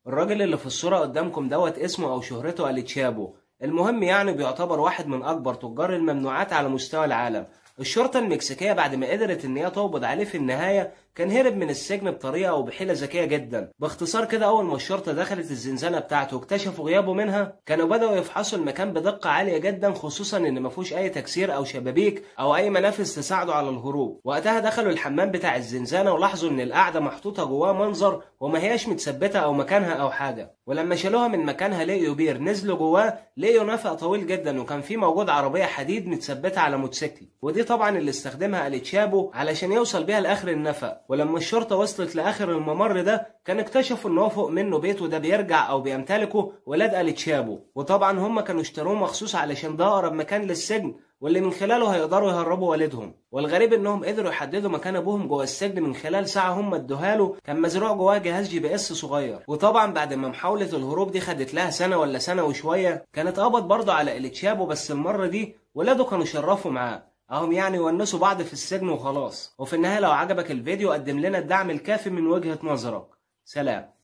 الراجل اللي في الصورة قدامكم دوت اسمه أو شهرته التشابو المهم يعني بيعتبر واحد من أكبر تجار الممنوعات على مستوى العالم الشرطة المكسيكية بعد ما قدرت إن هي تقبض عليه في النهاية كان هرب من السجن بطريقة أو بحيلة ذكية جدا باختصار كده أول ما الشرطة دخلت الزنزانة بتاعته واكتشفوا غيابه منها كانوا بدأوا يفحصوا المكان بدقة عالية جدا خصوصا إن مفيهوش أي تكسير أو شبابيك أو أي منافذ تساعده على الهروب وقتها دخلوا الحمام بتاع الزنزانة ولاحظوا إن القاعدة محطوطة جواه منظر وما هياش متثبتة أو مكانها أو حاجة ولما شالوها من مكانها لقيوا بير نزلوا جواه لقيوا نفق طويل جدا وكان فيه موجود عربية حديد متثبتة على موتوسيكل ودي طبعا اللي استخدمها التشابو علشان يوصل بيها لآخر النفق ولما الشرطة وصلت لآخر الممر ده كان اكتشفوا ان هو فوق منه بيته ده بيرجع او بيمتلكه ولاد التشابو وطبعا هم كانوا اشتروه مخصوص علشان ده اقرب مكان للسجن واللي من خلاله هيقدروا يهربوا والدهم والغريب انهم قدروا يحددوا مكان ابوهم جوه السجن من خلال ساعه هم ادوها له كان مزروع جواه جهاز جي بي اس صغير وطبعا بعد ما محاوله الهروب دي خدت لها سنه ولا سنه وشويه كانت قبض برضه على التشابو بس المره دي ولاده كانوا شرفوا معاه اهم يعني يونسوا بعض في السجن وخلاص وفي النهايه لو عجبك الفيديو قدم لنا الدعم الكافي من وجهه نظرك سلام